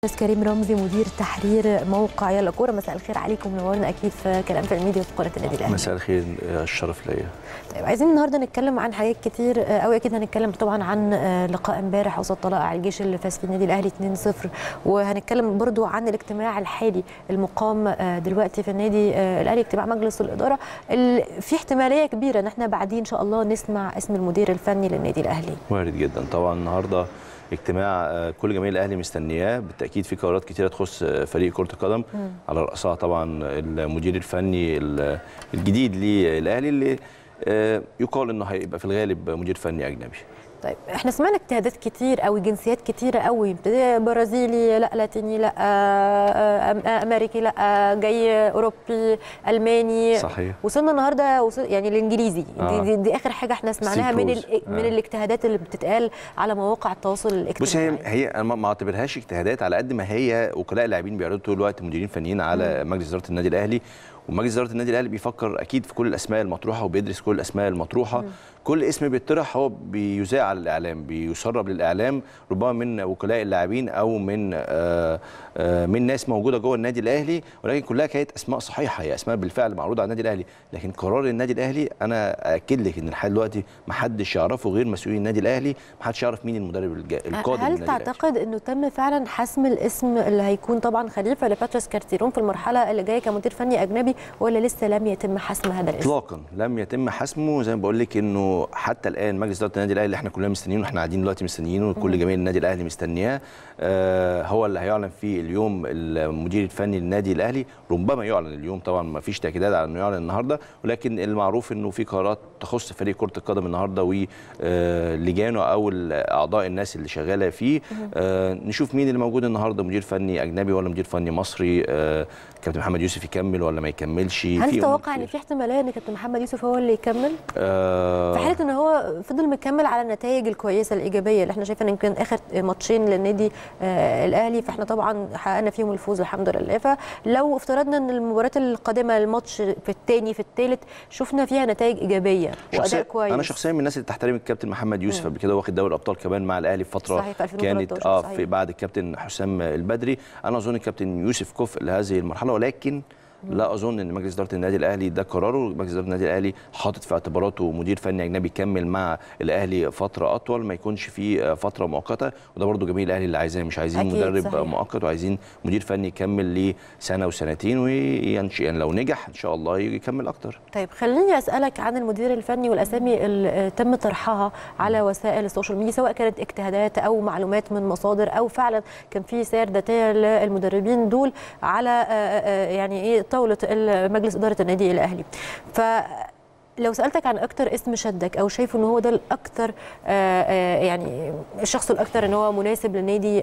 بس كريم رمزي مدير تحرير موقع يلا كوره مساء الخير عليكم منورنا اكيد في كلام في الميديا في قناه النادي الاهلي مساء الخير الشرف ليا طيب عايزين النهارده نتكلم عن حاجات كتير قوي اكيد هنتكلم طبعا عن لقاء امبارح قصاد طلائع الجيش اللي فاز في النادي الاهلي 2-0 وهنتكلم برضو عن الاجتماع الحالي المقام دلوقتي في النادي الاهلي اجتماع مجلس الاداره في احتماليه كبيره ان احنا بعدين ان شاء الله نسمع اسم المدير الفني للنادي الاهلي وارد جدا طبعا النهارده اجتماع كل جماهير الاهلي مستنياه بالتاكيد في قرارات كتيره تخص فريق كره القدم على راسها طبعا المدير الفني الجديد للاهلي اللي يقال انه هيبقى في الغالب مدير فني اجنبي طيب احنا سمعنا اجتهادات كتير قوي جنسيات كتيره قوي برازيلي لا لاتيني لا امريكي لا جاي اوروبي الماني صحيح وصلنا النهارده وصل يعني الانجليزي آه. دي, دي اخر حاجه احنا سمعناها من ال آه. من الاجتهادات اللي بتتقال على مواقع التواصل الاجتماعي بص هي هي انا ما اعتبرهاش اجتهادات على قد ما هي وكلاء اللاعبين بيعرضوا طول الوقت مديرين فنيين على م. مجلس اداره النادي الاهلي ومجلس اداره النادي الاهلي بيفكر اكيد في كل الاسماء المطروحه وبيدرس كل الاسماء المطروحه م. كل اسم بيطرح هو بيذاع على الاعلام بيسرب للاعلام ربما من وكلاء اللاعبين او من آآ آآ من ناس موجوده جوه النادي الاهلي ولكن كلها كانت اسماء صحيحه هي اسماء بالفعل معروضه على النادي الاهلي لكن قرار النادي الاهلي انا اكد لك ان لحد دلوقتي ما حدش يعرفه غير مسؤولين النادي الاهلي ما حدش يعرف مين المدرب القادم هل تعتقد انه تم فعلا حسم الاسم اللي هيكون طبعا خليفه لباتريس كارتيرون في المرحله اللي جايه كمدير فني اجنبي ولا لسه لم يتم حسم هذا الاسم اطلاقا لم يتم حسمه زي ما بقول لك انه حتى الان مجلس اداره النادي الاهلي اللي احنا كلنا مستنيينه احنا قاعدين دلوقتي مستنيينه وكل جماهير النادي الاهلي مستنياه آه هو اللي هيعلن فيه اليوم المدير الفني للنادي الاهلي ربما يعلن اليوم طبعا ما فيش تاكيدات على انه يعلن النهارده ولكن المعروف انه في قرارات تخص فريق كره القدم النهارده ولجانه او اعضاء الناس اللي شغاله فيه آه نشوف مين اللي موجود النهارده مدير فني اجنبي ولا مدير فني مصري آه كابتن محمد يوسف يكمل ولا ما يكملش هل تتوقع ان في احتماليه ان كابتن محمد يوسف هو اللي يكمل؟ آه في حاله ان هو فضل مكمل على النتائج الكويسه الايجابيه اللي احنا شايفين يمكن اخر ماتشين للنادي آه الاهلي فاحنا طبعا حققنا فيهم الفوز الحمد لله فلو افترضنا ان المباريات القادمه الماتش في الثاني في الثالث شفنا فيها نتائج ايجابيه واداء كويس انا شخصيا من الناس اللي تحترم الكابتن محمد يوسف قبل كده واخد دوري الابطال كمان مع الاهلي في فتره صحيح في كانت اه صحيح. في بعد الكابتن حسام البدري انا اظن الكابتن يوسف كفء لهذه المرحله ولكن لا اظن ان مجلس اداره النادي الاهلي ده قراره مجلس اداره النادي الاهلي حاطط في اعتباراته مدير فني اجنبي يكمل مع الاهلي فتره اطول ما يكونش في فتره مؤقته وده برده جميع الاهلي اللي عايزاه مش عايزين مدرب صحيح. مؤقت وعايزين مدير فني يكمل لسنه وسنتين وينشئ يعني لو نجح ان شاء الله يكمل اكتر طيب خليني اسالك عن المدير الفني والاسامي اللي تم طرحها على وسائل السوشيال ميديا سواء كانت اجتهادات او معلومات من مصادر او فعلا كان في سير ذاتيه للمدربين دول على يعني ايه طاوله مجلس اداره النادي الاهلي ف لو سالتك عن اكتر اسم شدك او شايفه ان هو ده الاكثر يعني الشخص الاكثر ان هو مناسب للنادي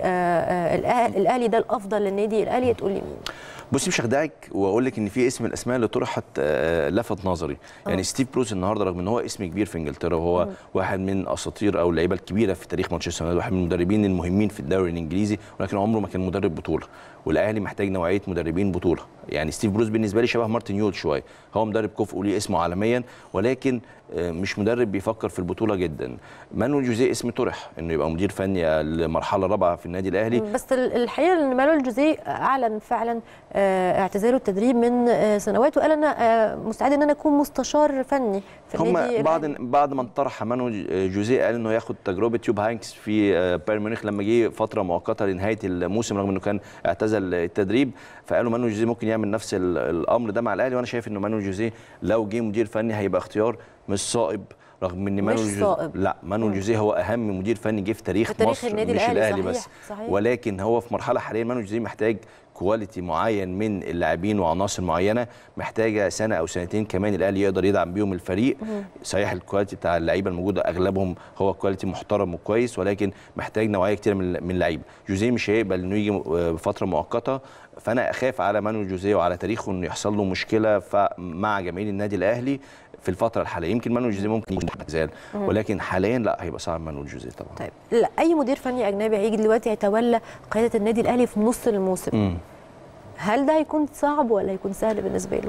الاهلي ده الافضل للنادي الاهلي تقول لي مين بصي مش هخدعك واقول لك ان في اسم الاسماء اللي طرحت لفت نظري يعني أوه. ستيف بروس النهارده رغم ان هو اسم كبير في انجلترا وهو مم. واحد من اساطير او اللعيبه الكبيره في تاريخ مانشستر يونايتد واحد من المدربين المهمين في الدوري الانجليزي ولكن عمره ما كان مدرب بطوله والاهلي محتاج نوعيه مدربين بطوله يعني ستيف بروس بالنسبه لي شبه مارتن يول شويه هو مدرب كفء وليه اسمه عالميا ولكن مش مدرب بيفكر في البطوله جدا مانويل جوزيه اسم طرح انه يبقى مدير فني المرحله الرابعه في النادي الاهلي بس الحقيقه ان مانويل جوزيه اعلن فعلا اعتزاله التدريب من سنوات وقال انا مستعد ان انا اكون مستشار فني في هم بعد بعد ما انطرح مانويل جوزيه قال انه ياخد تجربه يوب هانكس في بايرن ميونخ لما جه فتره مؤقته لنهايه الموسم رغم انه كان اعتزل التدريب فقالوا مانويل جوزيه ممكن يعمل نفس الامر ده مع الاهلي وانا شايف انه مانويل جوزيه لو جه مدير فني هيبقى اختيار مش صائب رغم ان مانويل مش صائب لا مانويل جوزيه هو اهم مدير فني جه في تاريخ, في تاريخ مصر النادي مش الاهلي, الأهلي صحيح بس صحيح ولكن هو في مرحله حاليا مانويل جوزيه محتاج كواليتي معين من اللاعبين وعناصر معينه محتاجه سنه او سنتين كمان الاهلي يقدر يدعم بيهم الفريق صحيح الكواليتي بتاع اللعيبه الموجوده اغلبهم هو كواليتي محترم وكويس ولكن محتاج نوعيه كتير من من اللعيبه جوزيه مش هيقبل انه يجي بفتره مؤقته فانا اخاف على مانويل جوزيه وعلى تاريخه انه يحصل له مشكله مع جماهير النادي الاهلي في الفتره الحاليه يمكن مانويل جوزيه ممكن يكون اعتزال ولكن حاليا لا هيبقى صعب مانويل جوزيه طبعا طيب لا اي مدير فني اجنبي هيجي دلوقتي هيتولى قياده النادي الاهلي في نص الموسم مم. هل ده هيكون صعب ولا هيكون سهل بالنسبه له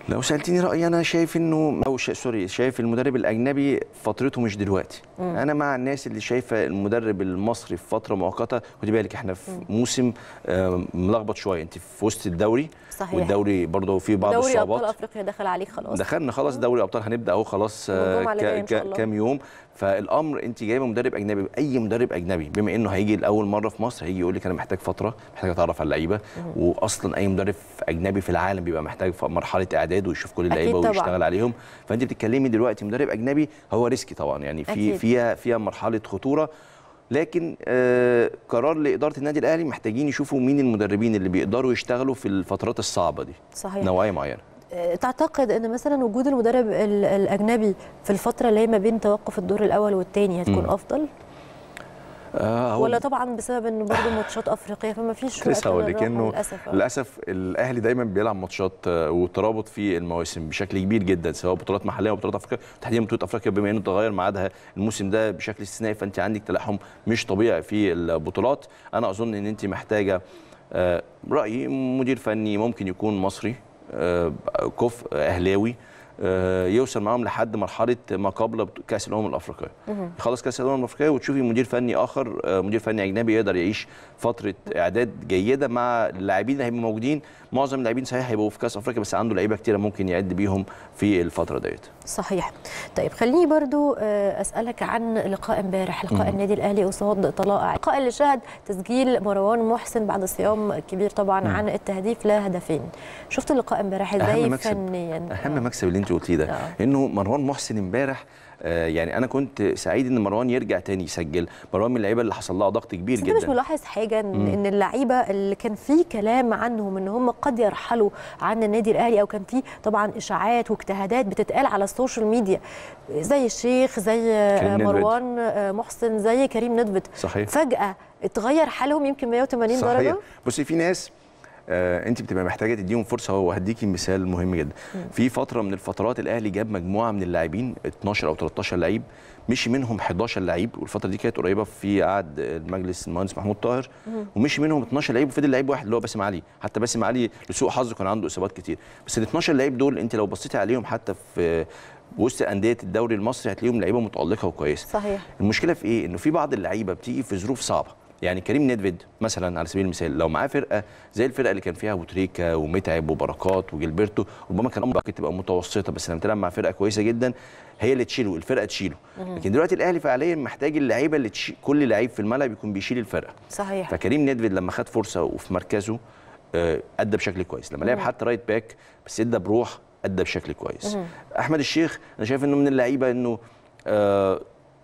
لو سالتني رايي انا شايف انه او شا... سوري شايف المدرب الاجنبي فترته مش دلوقتي مم. انا مع الناس اللي شايفه المدرب المصري في فتره مؤقته خدي بالك احنا في موسم آه ملخبط شويه انت في وسط الدوري صحيح. والدوري برضه فيه بعض دوري الصعوبات ابطال افريقيا دخل عليك خلاص دخلنا خلاص دوري ابطال هنبدا اهو خلاص آه كام يوم فالامر انت جايبه مدرب اجنبي اي مدرب اجنبي بما انه هيجي لاول مره في مصر هيجي يقول لك انا محتاج فتره محتاج اتعرف على اللعيبه واصلا اي مدرب اجنبي في العالم بيبقى محتاج مرحله اعداد ويشوف كل اللعيبه ويشتغل عليهم فانت بتتكلمي دلوقتي مدرب اجنبي هو ريسكي طبعا يعني في فيها فيها مرحله خطوره لكن آه قرار لاداره النادي الاهلي محتاجين يشوفوا مين المدربين اللي بيقدروا يشتغلوا في الفترات الصعبه دي صحيح نوعيه معينه تعتقد ان مثلا وجود المدرب الاجنبي في الفتره اللي هي ما بين توقف الدور الاول والثاني هتكون م. افضل آه ولا طبعا بسبب انه برضه ماتشات افريقيه فما فيش لسه هقول لك انه للاسف, للأسف الاهلي دايما بيلعب ماتشات وترابط في المواسم بشكل كبير جدا سواء بطولات محليه او بطولات افريقيا تحديدا بطوله افريقيا بما انه تغير ميعادها الموسم ده بشكل استثنائي فانت عندك تلاحم مش طبيعي في البطولات انا اظن ان انت محتاجه آه رايي مدير فني ممكن يكون مصري آه كفء اهلاوي يوصل معاهم لحد مرحله ما قبل كاس الامم الافريقيه يخلص كاس الامم الافريقيه وتشوفي مدير فني اخر مدير فني اجنبي يقدر يعيش فتره اعداد جيده مع اللاعبين اللي هيبقوا موجودين معظم اللاعبين صحيح هيبقوا في كاس افريقيا بس عنده لعيبه كتيره ممكن يعد بيهم في الفتره ديت صحيح طيب خليني برضو اسالك عن لقاء امبارح لقاء النادي الاهلي قصاد طلائع اللقاء اللي شهد تسجيل مروان محسن بعد صيام كبير طبعا مم. عن التهديف لهدفين شفت اللقاء امبارح ازاي أهم فنيا اهم مكسب اللي انت قلتيه ده آه. انه مروان محسن امبارح آه يعني انا كنت سعيد ان مروان يرجع تاني يسجل مروان من اللعيبه اللي حصل لها ضغط كبير بس جدا مش ملاحظ حاجه ان, مم. إن اللعيبه اللي كان في كلام عنهم ان هم قد يرحلوا عن النادي الاهلي او كان في طبعا اشاعات واجتهادات بتتقال على السوشيال ميديا زي الشيخ زي مروان ندفد. محسن زي كريم ندفد صحيح فجاه اتغير حالهم يمكن 180 صحيح. درجه بصي في ناس آه انت بتبقى محتاجه تديهم فرصه وهديكي مثال مهم جدا م. في فتره من الفترات الاهلي جاب مجموعه من اللاعبين 12 او 13 لعيب مشي منهم 11 لعيب والفتره دي كانت قريبه في عهد المجلس المهندس محمود طاهر ومشي منهم 12 لعيب وفضل لعيب واحد اللي هو باسم علي حتى باسم علي لسوء حظه كان عنده اصابات كتير بس ال 12 لعيب دول انت لو بصيتي عليهم حتى في وسط انديه الدوري المصري هتلاقيهم لعيبه متالقه وكويسه صحيح المشكله في ايه انه في بعض اللعيبه بتيجي في ظروف صعبه يعني كريم نيدفيد مثلا على سبيل المثال لو معاه فرقه زي الفرقه اللي كان فيها ابو تريكه ومتعب وبركات وجilberto ربما كان ممكن تبقى متوسطه بس لما تلعب مع فرقه كويسه جدا هي اللي تشيله الفرقه تشيله لكن دلوقتي الاهلي فعليا محتاج اللعيبه اللي تشي... كل لعيب في الملعب يكون بيشيل الفرقه صحيح فكريم نيدفيد لما خد فرصه وفي مركزه ادى بشكل كويس لما لعب حتى رايت باك بس ادى بروح ادى بشكل كويس احمد الشيخ انا شايف انه من اللعيبه انه آه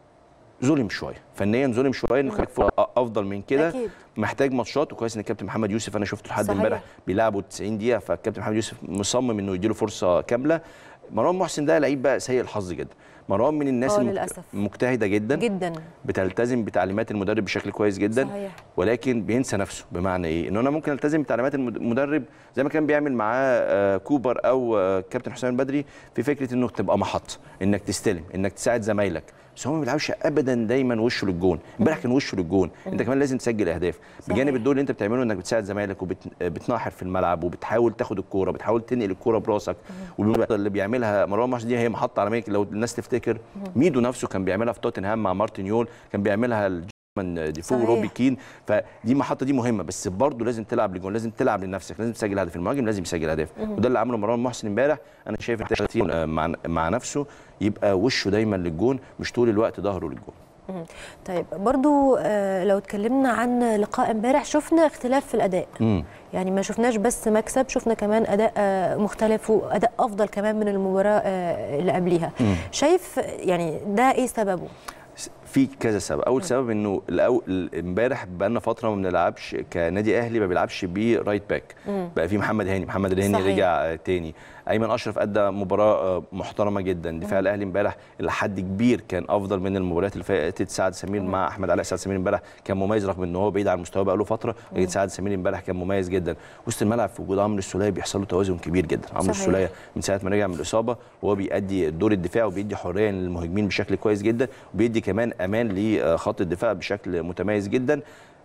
ظلم شويه فنيا ظلم شويه انه خليك افضل من كده محتاج ماتشات وكويس ان الكابتن محمد يوسف انا شفته لحد امبارح بيلعبوا 90 دقيقه فالكابتن محمد يوسف مصمم انه يديله فرصه كامله مروان محسن ده لعيب بقى سيء الحظ جدا مروان من الناس المجتهده جدا جدا بتلتزم بتعليمات المدرب بشكل كويس جدا صحيح. ولكن بينسى نفسه بمعنى ايه ان انا ممكن التزم بتعليمات المدرب زي ما كان بيعمل معاه كوبر او كابتن حسام البدري في فكره انه تبقى محط انك تستلم انك تساعد زمايلك بس هو ما بيلعبش ابدا دايما وشه للجون امبارح كان وشه للجون انت كمان لازم تسجل اهداف بجانب الدور اللي انت بتعمله انك بتساعد زمايلك وبتناحر في الملعب وبتحاول تاخد الكوره بتحاول تنقل الكوره براسك اللي بيعملها مروان محسن دي هي محطه عالميه لو الناس تفتكر ميدو نفسه كان بيعملها في توتنهام مع مارتن يول كان بيعملها من ديفو وروبي كين فدي المحطه دي مهمه بس برضه لازم تلعب لجون لازم تلعب لنفسك لازم تسجل هدف المهاجم لازم يسجل اهداف وده اللي عمله مروان محسن امبارح انا شايف مع مع نفسه يبقى وشه دايما للجون مش طول الوقت ظهره للجون طيب برضو لو اتكلمنا عن لقاء امبارح شفنا اختلاف في الاداء مم. يعني ما شفناش بس مكسب شفنا كمان اداء مختلف واداء افضل كمان من المباراه اللي قبليها مم. شايف يعني ده ايه سببه في كذا سبب اول سبب انه امبارح بقى لنا فتره ما بنلعبش كنادي اهلي ما بيلعبش بيه رايت باك بقى في محمد هاني محمد الهاني رجع تاني ايمن اشرف ادى مباراه محترمه جدا دفاع الاهلي امبارح لحد كبير كان افضل من المباريات اللي فاتت سعد سمير مع احمد علاء سعد سمير امبارح كان مميز رغم ان هو بعيد عن المستوى بقى له فتره لكن سعد سمير امبارح كان مميز جدا وسط الملعب في وجود عمرو السوليه بيحصل له توازن كبير جدا عمرو السوليه من ساعه ما رجع من الاصابه وهو بيأدي دور الدفاع وبيدي حريه للمهاجمين بشكل كويس جدا وبيدي كمان امان لخط الدفاع بشكل متميز جدا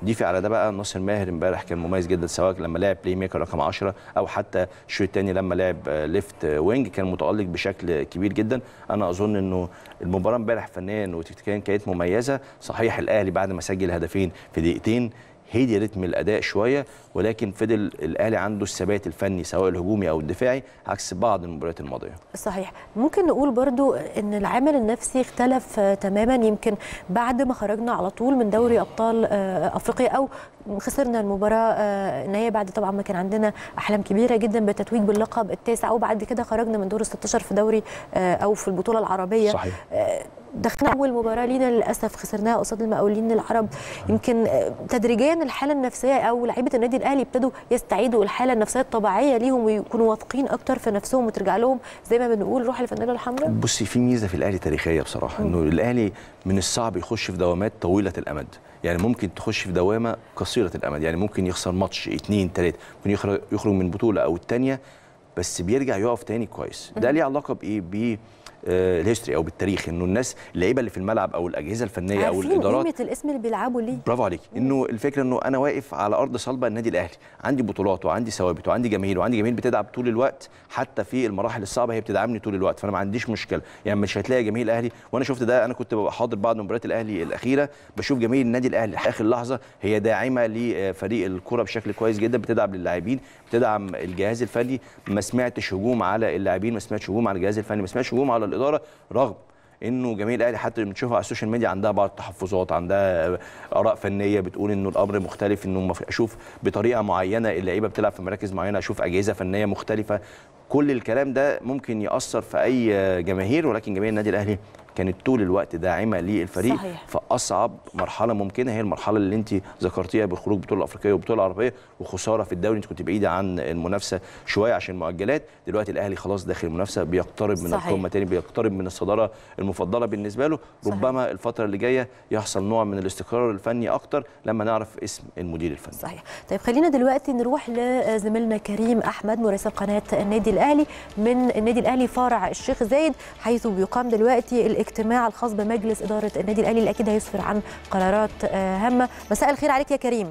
ضيفي على ده بقى ناصر ماهر امبارح كان مميز جدا سواء لما لعب بلاي ميكر رقم 10 او حتى الشوط الثاني لما لعب آه، ليفت آه، وينج كان متالق بشكل كبير جدا انا اظن انه المباراه امبارح فنيا وتكتيكيا كانت مميزه صحيح الاهلي بعد ما سجل هدفين في دقيقتين هدي رتم الاداء شويه ولكن فضل الاهلي عنده الثبات الفني سواء الهجومي او الدفاعي عكس بعض المباريات الماضيه صحيح ممكن نقول برضو ان العامل النفسي اختلف آه، تماما يمكن بعد ما خرجنا على طول من دوري ابطال آه، افريقيا او خسرنا المباراه آه، ان هي بعد طبعا ما كان عندنا احلام كبيره جدا بالتتويج باللقب التاسع وبعد كده خرجنا من دور ال 16 في دوري آه، او في البطوله العربيه صحيح. آه، دخلنا اول مباراه لينا للاسف خسرناها قصاد المقاولين العرب يمكن آه، تدريجيا الحاله النفسيه او لعيبه النادي الاهلي ابتدوا يستعيدوا الحاله النفسيه الطبيعيه ليهم ويكونوا واثقين اكتر في نفسهم وترجع لهم زي ما بنقول روح الفانيلا الحمراء بصي في ميزه في الاهلي تاريخيه بصراحه انه الاهلي من الصعب يخش في دوامات طويله الامد يعني ممكن تخش في دوامه قصيره الامد يعني ممكن يخسر ماتش اتنين تلاته ممكن يخرج يخرج من بطوله او الثانيه بس بيرجع يقف تاني كويس ده ليه علاقه بايه ب آه، الهيستوري او بالتاريخ انه الناس اللعيبه اللي في الملعب او الاجهزه الفنيه او عارفين الادارات قيمه الاسم اللي بيلعبوا ليه برافو عليك انه الفكره انه انا واقف على ارض صلبه النادي الاهلي عندي بطولات وعندي ثوابت وعندي جماهير وعندي جماهير بتدعم طول الوقت حتى في المراحل الصعبه هي بتدعمني طول الوقت فانا ما عنديش مشكله يعني مش هتلاقي جماهير الاهلي وانا شفت ده انا كنت ببقى حاضر بعض مباريات الاهلي الاخيره بشوف جماهير النادي الاهلي اخر لحظه هي داعمه لفريق الكره بشكل كويس جدا بتدعم للاعبين بتدعم الجهاز الفني ما سمعتش هجوم على اللاعبين ما سمعتش هجوم على الجهاز الفني ما سمعتش هجوم على الاداره رغم انه جماهير الاهلي حتى بنشوفها على السوشيال ميديا عندها بعض التحفظات عندها اراء فنيه بتقول انه الامر مختلف انه مف- اشوف بطريقه معينه اللعيبه بتلعب في مراكز معينه اشوف اجهزه فنيه مختلفه كل الكلام ده ممكن ياثر في اي جماهير ولكن جماهير النادي الاهلي كانت طول الوقت داعمه للفريق صحيح. في اصعب مرحله ممكنه هي المرحله اللي انت ذكرتيها بخروج بطوله الافريقيه وبطوله العربيه وخساره في الدوري انت كنت بعيده عن المنافسه شويه عشان المؤجلات دلوقتي الاهلي خلاص داخل المنافسه بيقترب من صحيح. القمه تاني بيقترب من الصداره المفضله بالنسبه له صحيح. ربما الفتره اللي جايه يحصل نوع من الاستقرار الفني اكتر لما نعرف اسم المدير الفني صحيح طيب خلينا دلوقتي نروح لزميلنا كريم احمد مراسل قناه النادي الاهلي من النادي الاهلي فرع الشيخ زايد حيث بيقام دلوقتي الاجتماع الخاص بمجلس اداره النادي الاهلي اللي اكيد هيسفر عن قرارات آه، هامه مساء الخير عليك يا كريم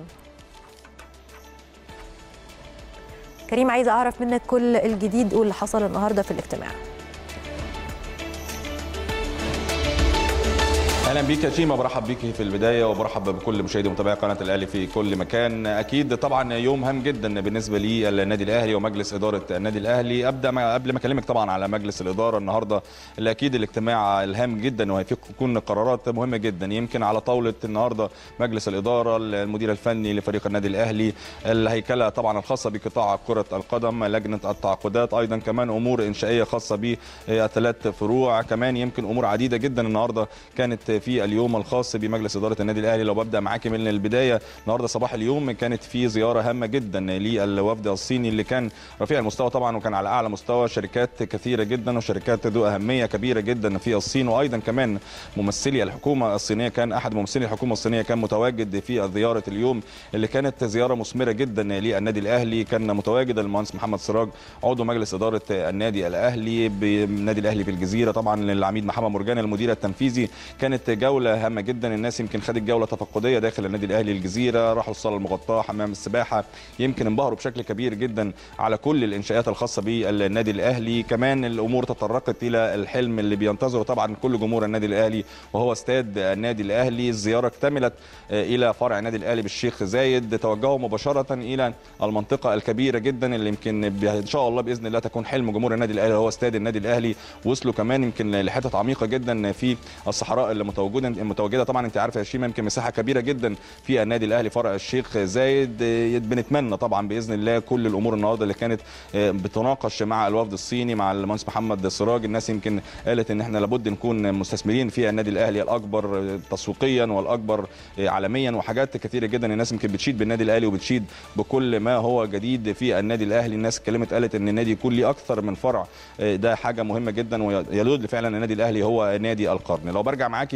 كريم عايزه اعرف منك كل الجديد واللي حصل النهارده في الاجتماع اهلا بيك يا شيماء برحب بيك في البدايه وبرحب بكل مشاهدي ومتابعي قناه الاهلي في كل مكان اكيد طبعا يوم هام جدا بالنسبه لي النادي الاهلي ومجلس اداره النادي الاهلي ابدا ما قبل ما اكلمك طبعا على مجلس الاداره النهارده اللي اكيد الاجتماع الهام جدا وهيكون قرارات مهمه جدا يمكن على طاوله النهارده مجلس الاداره المدير الفني لفريق النادي الاهلي الهيكله طبعا الخاصه بقطاع كره القدم لجنه التعاقدات ايضا كمان امور انشائيه خاصه بثلاث فروع كمان يمكن امور عديده جدا النهارده كانت في اليوم الخاص بمجلس اداره النادي الاهلي لو ببدا معاكي من البدايه النهارده صباح اليوم كانت في زياره هامه جدا للوفد الصيني اللي كان رفيع المستوى طبعا وكان على اعلى مستوى شركات كثيره جدا وشركات ذو اهميه كبيره جدا في الصين وايضا كمان ممثلي الحكومه الصينيه كان احد ممثلي الحكومه الصينيه كان متواجد في زياره اليوم اللي كانت زياره مثمره جدا للنادي الاهلي كان متواجد المهندس محمد سراج عضو مجلس اداره النادي الاهلي بالنادي الاهلي في الجزيره طبعا العميد محمد مرجان المدير التنفيذي كانت جوله هامه جدا الناس يمكن خدت جوله تفقديه داخل النادي الاهلي الجزيره راحوا الصاله المغطاه حمام السباحه يمكن انبهروا بشكل كبير جدا على كل الانشاءات الخاصه بالنادي الاهلي كمان الامور تطرقت الى الحلم اللي بينتظره طبعا كل جمهور النادي الاهلي وهو استاد النادي الاهلي الزياره اكتملت الى فرع النادي الاهلي بالشيخ زايد توجهوا مباشره الى المنطقه الكبيره جدا اللي يمكن ان شاء الله باذن الله تكون حلم جمهور النادي الاهلي هو استاد النادي الاهلي وصلوا كمان يمكن لحتت عميقه جدا في الصحراء اللي متواجده متواجده طبعا انت عارفه يا شيماء يمكن مساحه كبيره جدا في النادي الاهلي فرع الشيخ زايد بنتمنى طبعا باذن الله كل الامور النهارده اللي كانت بتناقش مع الوفد الصيني مع المهندس محمد سراج الناس يمكن قالت ان احنا لابد نكون مستثمرين في النادي الاهلي الاكبر تسويقيا والاكبر عالميا وحاجات كثيره جدا الناس يمكن بتشيد بالنادي الاهلي وبتشيد بكل ما هو جديد في النادي الاهلي الناس اتكلمت قالت ان النادي يكون ليه اكثر من فرع ده حاجه مهمه جدا ويدل فعلا النادي الاهلي هو نادي القرن لو برجع معاكي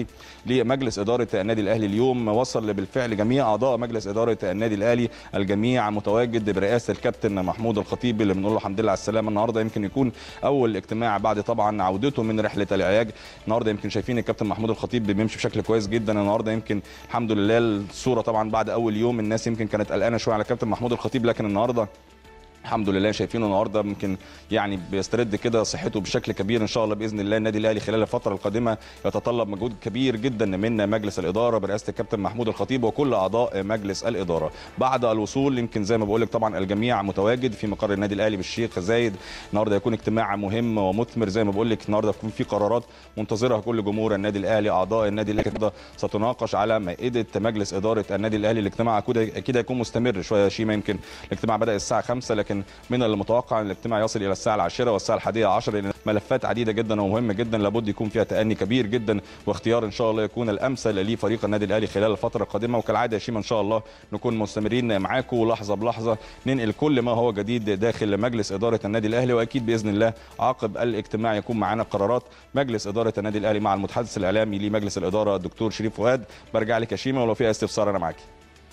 الاهلي لمجلس اداره النادي الاهلي اليوم وصل بالفعل جميع اعضاء مجلس اداره النادي الاهلي الجميع متواجد برئاسه الكابتن محمود الخطيب اللي بنقول له الحمد لله على السلامه النهارده يمكن يكون اول اجتماع بعد طبعا عودته من رحله العلاج النهارده يمكن شايفين الكابتن محمود الخطيب بيمشي بشكل كويس جدا النهارده يمكن الحمد لله الصوره طبعا بعد اول يوم الناس يمكن كانت قلقانه شويه على الكابتن محمود الخطيب لكن النهارده الحمد لله شايفينه النهارده ممكن يعني بيسترد كده صحته بشكل كبير ان شاء الله باذن الله النادي الاهلي خلال الفتره القادمه يتطلب مجهود كبير جدا من مجلس الاداره برئاسه الكابتن محمود الخطيب وكل اعضاء مجلس الاداره بعد الوصول يمكن زي ما بقول لك طبعا الجميع متواجد في مقر النادي الاهلي بالشيخ زايد النهارده يكون اجتماع مهم ومثمر زي ما بقول لك النهارده يكون في قرارات منتظرها كل جمهور النادي الاهلي اعضاء النادي الاهلي ستناقش على مائده مجلس اداره النادي الاهلي الاجتماع اكيد هيكون مستمر شويه شيما يمكن الاجتماع بدا الساعه 5 لكن من المتوقع متوقع ان الاجتماع يصل الى الساعه العاشره والساعه الحادية عشر لان ملفات عديده جدا ومهمه جدا لابد يكون فيها تاني كبير جدا واختيار ان شاء الله يكون الامثل لفريق النادي الاهلي خلال الفتره القادمه وكالعاده يا شيما ان شاء الله نكون مستمرين معاكم لحظه بلحظه ننقل كل ما هو جديد داخل مجلس اداره النادي الاهلي واكيد باذن الله عقب الاجتماع يكون معانا قرارات مجلس اداره النادي الاهلي مع المتحدث الاعلامي لمجلس الاداره الدكتور شريف فؤاد برجع لك يا شيما ولو في استفسار انا معاكي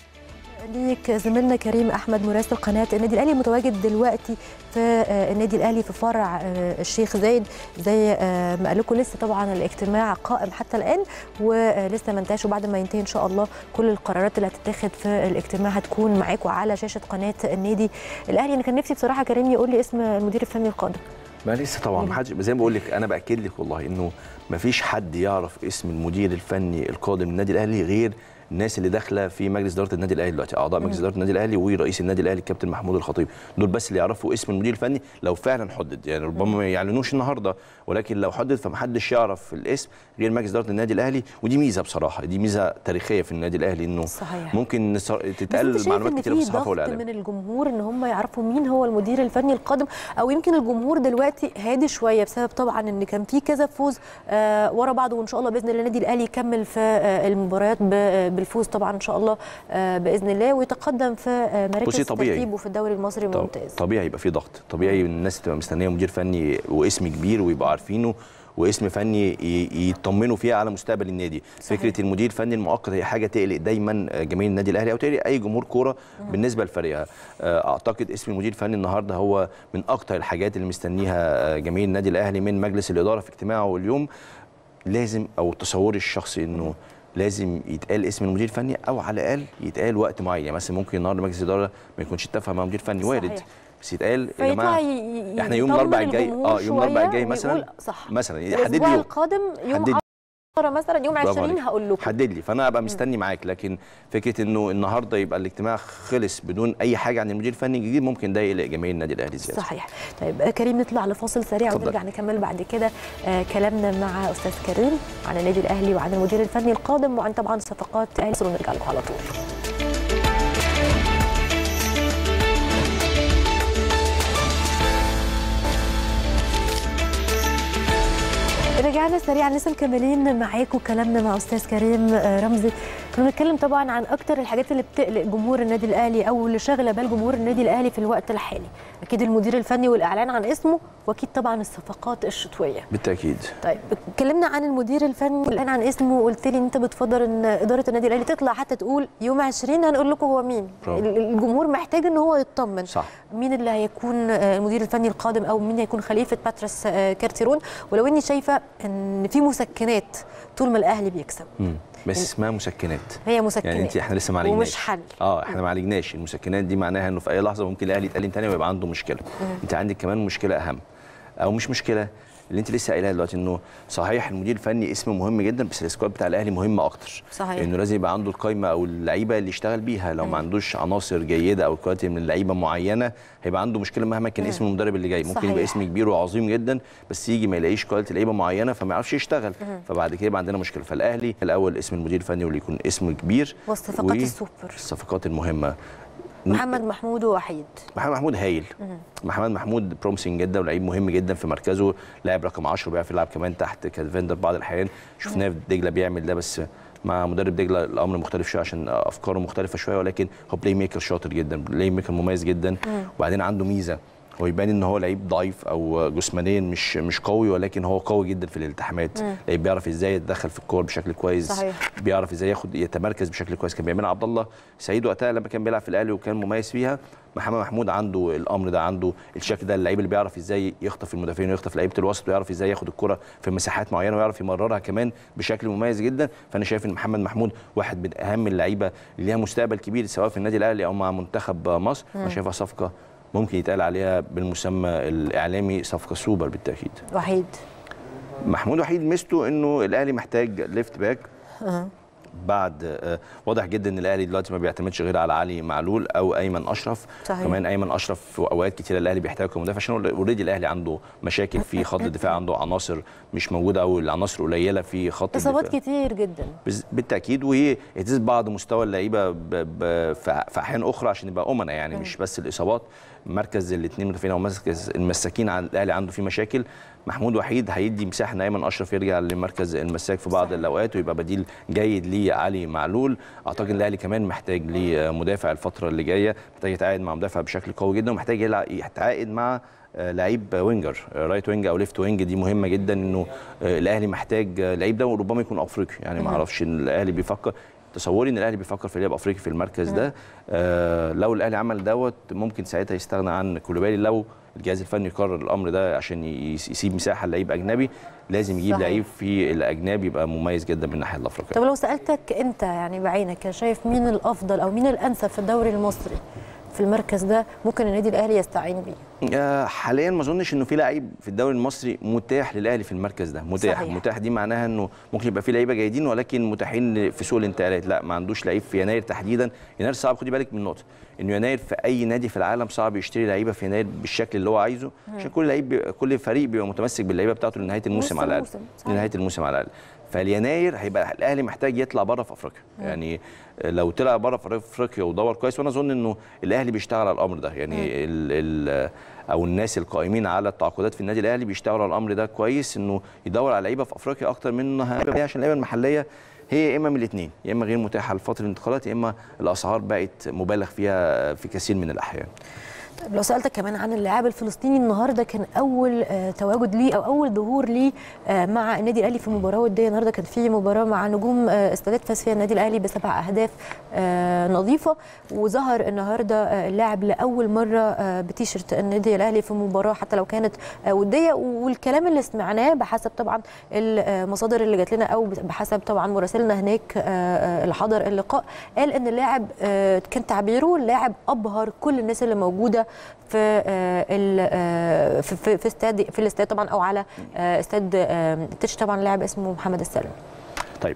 ليك زميلنا كريم احمد مراسل قناه النادي الاهلي متواجد دلوقتي في النادي الاهلي في فرع الشيخ زايد زي ما قال لكم لسه طبعا الاجتماع قائم حتى الان ولسه ما انتهاش وبعد ما ينتهي ان شاء الله كل القرارات اللي هتتاخد في الاجتماع هتكون معاكم على شاشه قناه النادي الاهلي انا كان نفسي بصراحه كريم يقول لي اسم المدير الفني القادم ما لسه طبعا ما حدش زي ما بقول لك انا باكد لك والله انه ما فيش حد يعرف اسم المدير الفني القادم للنادي الاهلي غير الناس اللي داخله في مجلس اداره النادي الاهلي دلوقتي اعضاء مجلس اداره النادي الاهلي ورئيس النادي الاهلي الكابتن محمود الخطيب دول بس اللي يعرفوا اسم المدير الفني لو فعلا حدد يعني ربما ما يعلنوش النهارده ولكن لو حدد فمحدش يعرف الاسم غير مجلس اداره النادي الاهلي ودي ميزه بصراحه دي ميزه تاريخيه في النادي الاهلي انه صحيح. ممكن تتقال معلومات كتير في الصحافه والاعلام من الجمهور ان هم يعرفوا مين هو المدير الفني القادم او يمكن الجمهور دلوقتي هادي شويه بسبب طبعا ان كان في كذا فوز آه ورا بعض وان شاء الله باذن الله النادي الاهلي يكمل في آه المباريات بالفوز طبعا ان شاء الله آه باذن الله ويتقدم في مراكز ترتيبه في الدوري المصري الممتاز طبيعي يبقى في ضغط طبيعي الناس تبقى مستنيه مدير فني واسم كبير ويبقوا عارفينه واسم فني يطمنوا فيها على مستقبل النادي صحيح. فكره المدير الفني المؤقت هي حاجه تقلق دايما جماهير النادي الاهلي او تقلق اي جمهور كوره بالنسبه لفريقها اعتقد اسم المدير الفني النهارده هو من اكتر الحاجات اللي مستنيها جماهير النادي الاهلي من مجلس الاداره في اجتماعه اليوم لازم او تصوري الشخصي انه لازم يتقال اسم المدير الفني او على الاقل يتقال وقت معين يعني مثلا ممكن النهارده مجلس الاداره ما يكونش اتفق مع مدير فني وارد بس يتقال يا جماعه احنا يوم الاربعاء الجاي اه يوم الاربعاء الجاي مثلا صح مثلا يحدد لي القادم يوم مثلا يوم 20 هقول لكم حدد لي فانا ابقى مستني معاك لكن فكره انه النهارده يبقى الاجتماع خلص بدون اي حاجه عن المدير الفني الجديد ممكن ده يقلق جماهير النادي الاهلي زياده صحيح طيب كريم نطلع لفاصل سريع اتفضل. ونرجع نكمل بعد كده آه كلامنا مع استاذ كريم عن النادي الاهلي وعن المدير الفني القادم وعن طبعا صفقات الاهلي ونرجع لكم على طول رجعنا سريعا لسه مكملين معاكم كلامنا مع استاذ كريم رمزي كنا بنتكلم طبعا عن اكتر الحاجات اللي بتقلق جمهور النادي الاهلي او اللي شاغله بال جمهور النادي الاهلي في الوقت الحالي اكيد المدير الفني والاعلان عن اسمه واكيد طبعا الصفقات الشتويه بالتاكيد طيب اتكلمنا عن المدير الفني والاعلان عن اسمه وقلت لي انت بتفضل ان اداره النادي الاهلي تطلع حتى تقول يوم 20 هنقول لكم هو مين برافو. الجمهور محتاج ان هو يطمن صح مين اللي هيكون المدير الفني القادم او مين هيكون خليفه باتريس كارتيرون ولو اني شايفه ان في مسكنات طول ما الاهلي بيكسب مم. بس اسمها مسكنات هي مسكنات يعني انت احنا لسه ما عالجناش ومش حل اه احنا ما عالجناش المسكنات دي معناها انه في اي لحظه ممكن الاهلي يتقلن تاني ويبقى عنده مشكله انت عندك كمان مشكله اهم او مش مشكله اللي انت لسه قايلها دلوقتي انه صحيح المدير الفني اسم مهم جدا بس السكواد بتاع الاهلي مهم اكتر صحيح. لانه لازم يبقى عنده القايمه او اللعيبه اللي يشتغل بيها لو ما عندوش عناصر جيده او كواليتي من اللعيبه معينه هيبقى عنده مشكله مهما كان اسم المدرب اللي جاي ممكن صحيح. يبقى اسم كبير وعظيم جدا بس يجي ما يلاقيش كواليتي لعيبه معينه فما يعرفش يشتغل فبعد كده يبقى عندنا مشكله فالاهلي الاول اسم المدير الفني واللي يكون اسم كبير والصفقات السوبر الصفقات المهمه محمد محمود ووحيد محمد محمود هايل محمد محمود برومسنج جدا ولعيب مهم جدا في مركزه لاعب رقم 10 وبيعرف يلعب كمان تحت كالفندر بعض الاحيان شفناه في دجله بيعمل ده بس مع مدرب دجله الامر مختلف شويه عشان افكاره مختلفه شويه ولكن هو بلاي ميكر شاطر جدا بلاي ميكر مميز جدا وبعدين عنده ميزه هو يبان ان هو لعيب ضعيف او جسمانيا مش مش قوي ولكن هو قوي جدا في الالتحامات لعيب بيعرف ازاي يتدخل في الكور بشكل كويس صحيح. بيعرف ازاي ياخد يتمركز بشكل كويس كان بيعملها عبد الله سعيد وقتها لما كان بيلعب في الاهلي وكان مميز فيها محمد محمود عنده الامر ده عنده الشكل ده اللعيب اللي بيعرف ازاي يخطف المدافعين ويخطف لعيبه الوسط ويعرف ازاي ياخد الكره في مساحات معينه ويعرف يمررها كمان بشكل مميز جدا فانا شايف ان محمد محمود واحد من اهم اللعيبه اللي ليها مستقبل كبير سواء في النادي الاهلي او مع منتخب مصر انا شايفها صفقه ممكن يتقال عليها بالمسمى الاعلامي صفقه سوبر بالتاكيد وحيد محمود وحيد ميزته انه الاهلي محتاج ليفت باك أه. بعد آه، واضح جدا ان الاهلي دلوقتي ما بيعتمدش غير على علي معلول او ايمن اشرف صحيح. كمان ايمن اشرف في اوقات كتيره الاهلي بيحتاج كمدافع عشان اوريدي الاهلي عنده مشاكل في خط الدفاع عنده عناصر مش موجوده او العناصر قليله في خط اصابات الدفاع كتير جدا بز- بالتاكيد وهي اهتزاز بعض مستوى اللعيبه ب- ب- في في احيان اخرى عشان يبقى امنا يعني مش بس الاصابات مركز الاثنين مدافعين او مركز المساكين عن الاهلي عنده فيه مشاكل محمود وحيد هيدي مساحه ان ايمن اشرف يرجع لمركز المساك في بعض صحيح. الاوقات ويبقى بديل جيد لعلي معلول اعتقد ان الاهلي كمان محتاج لمدافع الفتره اللي جايه محتاج يتعاقد مع مدافع بشكل قوي جدا ومحتاج يلع- يتعاقد مع آه، لعيب وينجر آه، رايت وينج او ليفت وينج دي مهمه جدا انه آه، الاهلي محتاج آه، لعيب ده وربما يكون افريقي يعني ما اعرفش ان الاهلي بيفكر تصوري ان الاهلي بيفكر في لعب افريقي في المركز ده آه لو الاهلي عمل دوت ممكن ساعتها يستغنى عن كولوبالي لو الجهاز الفني قرر الامر ده عشان ي- يسيب مساحه لعيب اجنبي لازم يجيب صحيح. لعيب في الاجنبي يبقى مميز جدا من الناحيه الافريقيه طب لو سالتك انت يعني بعينك شايف مين الافضل او مين الانسب في الدوري المصري في المركز ده ممكن النادي الاهلي يستعين بيه آه، حاليا ما اظنش انه في لعيب في الدوري المصري متاح للاهلي في المركز ده متاح صحيح. متاح دي معناها انه ممكن يبقى في لعيبه جيدين ولكن متاحين في سوق الانتقالات لا ما عندوش لعيب في يناير تحديدا يناير صعب خدي بالك من نقطه انه يناير في اي نادي في العالم صعب يشتري لعيبه في يناير بالشكل اللي هو عايزه عشان كل لعيب بي- كل فريق بيبقى متمسك باللعيبه بتاعته لنهايه الموسم نص على الاقل الموسم، صحيح. لنهايه الموسم على الاقل فاليناير هيبقى الاهلي محتاج يطلع بره في افريقيا يعني لو طلع بره في افريقيا ودور كويس وانا اظن انه الاهلي بيشتغل على الامر ده يعني ال ال او الناس القائمين على التعاقدات في النادي الاهلي بيشتغلوا على الامر ده كويس انه يدور على لعيبه في افريقيا اكتر من إنها لعيبة عشان اللعيبه المحليه هي يا اما من الاثنين يا اما غير متاحه لفتره الانتقالات يا اما الاسعار بقت مبالغ فيها في كثير من الاحيان طب لو سالتك كمان عن اللاعب الفلسطيني النهارده كان اول آه، تواجد ليه او اول ظهور ليه آه، مع النادي الاهلي في مباراه وديه النهارده كان في مباراه مع نجوم آه، استادات فاز فيها النادي الاهلي بسبع اهداف آه، نظيفه وظهر النهارده آه، اللاعب لاول مره آه، بتيشرت النادي الاهلي في مباراه حتى لو كانت آه، وديه والكلام اللي سمعناه بحسب طبعا المصادر اللي جات لنا او بحسب طبعا مراسلنا هناك آه، آه، اللي حضر اللقاء قال ان اللاعب آه، كان تعبيره اللاعب ابهر كل الناس اللي موجوده في آه، ال- آه، في في في استاد في الاستاد طبعا او على آه، استاد آه، تتش طبعا لاعب اسمه محمد السلام طيب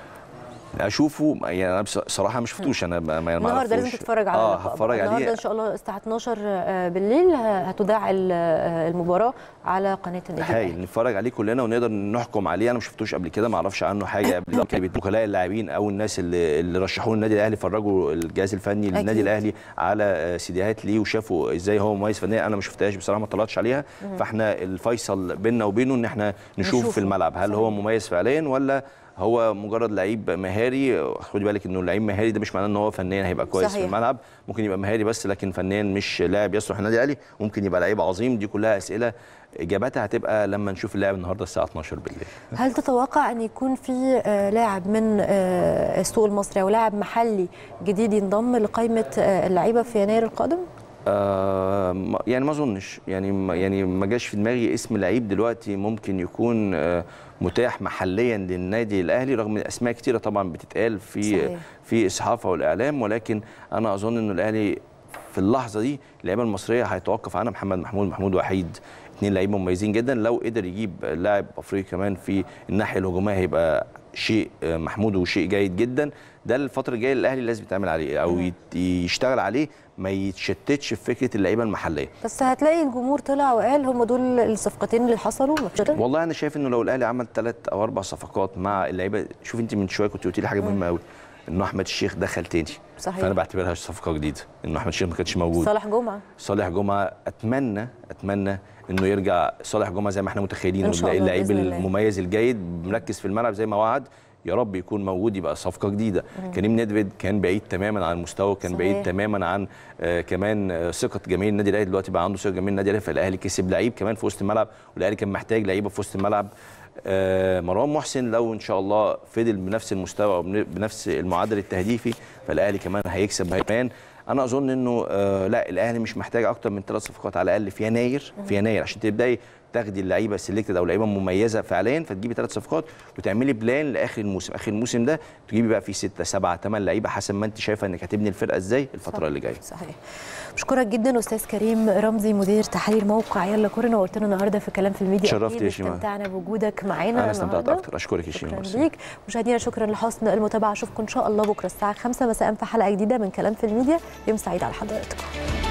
اشوفه يعني انا بص- صراحه ما شفتوش انا ما ما النهارده لازم معرفوش. تتفرج على اه اللقاء. هتفرج النهارده عليه ان شاء الله الساعه 12 آه، بالليل ه- هتذاع ال- آه، المباراه على قناه النادي هايل الأهلي. نتفرج عليه كلنا ونقدر نحكم عليه انا ما شفتوش قبل كده ما اعرفش عنه حاجه قبل كده وكلاء اللاعبين او الناس اللي اللي رشحوه النادي الاهلي فرجوا الجهاز الفني للنادي أكيد. الاهلي على آه، سيديهات ليه وشافوا ازاي هو مميز فنيا انا ما شفتهاش بصراحه ما طلعتش عليها فاحنا الفيصل بيننا وبينه ان احنا نشوف نشوفه. في الملعب هل هو صحيح. مميز فعليا ولا هو مجرد لعيب مهاري خدي بالك انه لعيب مهاري ده مش معناه ان هو فنيا هيبقى كويس صحيح. في الملعب ممكن يبقى مهاري بس لكن فنيا مش لاعب يصلح النادي الاهلي ممكن يبقى لعيب عظيم دي كلها اسئله اجابتها هتبقى لما نشوف اللاعب النهارده الساعه 12 بالليل هل تتوقع ان يكون في آه، لاعب من آه، السوق المصري او لاعب محلي جديد ينضم لقائمه آه، اللعيبه في يناير القادم؟ آه ما- يعني ما اظنش يعني ما يعني ما جاش في دماغي اسم لعيب دلوقتي ممكن يكون آه متاح محليا للنادي الاهلي رغم ان اسماء كتيره طبعا بتتقال في صحيح. في الصحافه والاعلام ولكن انا اظن انه الاهلي في اللحظه دي اللعيبه المصريه هيتوقف عنها محمد محمود محمود وحيد اثنين لعيبه مميزين جدا لو قدر يجيب لاعب افريقي كمان في الناحيه الهجوميه هيبقى شيء آه، محمود وشيء جيد جدا ده الفتره الجايه الاهلي لازم يتعمل عليه او يت- يشتغل عليه ما يتشتتش في فكره اللعيبه المحليه بس هتلاقي الجمهور طلع وقال هم دول الصفقتين اللي حصلوا مش كده؟ والله انا شايف انه لو الاهلي عمل ثلاث او اربع صفقات مع اللعيبه شوف انت من شويه كنت قلت لي حاجه مهمه قوي انه احمد الشيخ دخل تاني صحيح. فانا بعتبرها صفقه جديده انه احمد الشيخ ما كانش موجود صالح جمعه صالح جمعه اتمنى اتمنى انه يرجع صالح جمعه زي ما احنا متخيلين إن شاء الله اللعيب بإذن الله. المميز الجيد مركز في الملعب زي ما وعد يا رب يكون موجود يبقى صفقه جديده كريم نيدفيد كان بعيد تماما عن المستوى كان صحيح. بعيد تماما عن آه كمان آه ثقه جماهير النادي الاهلي دلوقتي بقى عنده ثقه جماهير النادي الاهلي فالاهلي كسب لعيب كمان في وسط الملعب والاهلي كان محتاج لعيبه في وسط الملعب آه مروان محسن لو ان شاء الله فضل بنفس المستوى وبنفس المعدل التهديفي فالاهلي كمان هيكسب هيبان انا اظن انه آه لا الاهلي مش محتاج اكتر من ثلاث صفقات على الاقل في يناير في يناير عشان تبداي تاخدي اللعيبه سيلكتد او لعيبه مميزه فعليا فتجيبي ثلاث صفقات وتعملي بلان لاخر الموسم اخر الموسم ده تجيبي بقى فيه سته سبعه ثمان لعيبه حسب ما انت شايفه انك هتبني الفرقه ازاي الفتره صح. اللي جايه صحيح بشكرك جدا استاذ كريم رمزي مدير تحرير موقع يلا كوره نورتنا النهارده في كلام في الميديا اتشرفت أكيد يا شيماء. استمتعنا بوجودك معانا انا استمتعت النهاردة. اكتر اشكرك يا شيماء شكرا ميرسي. ليك مشاهدينا شكرا لحسن المتابعه اشوفكم ان شاء الله بكره الساعه 5 مساء في حلقه جديده من كلام في الميديا يوم سعيد على حضراتكم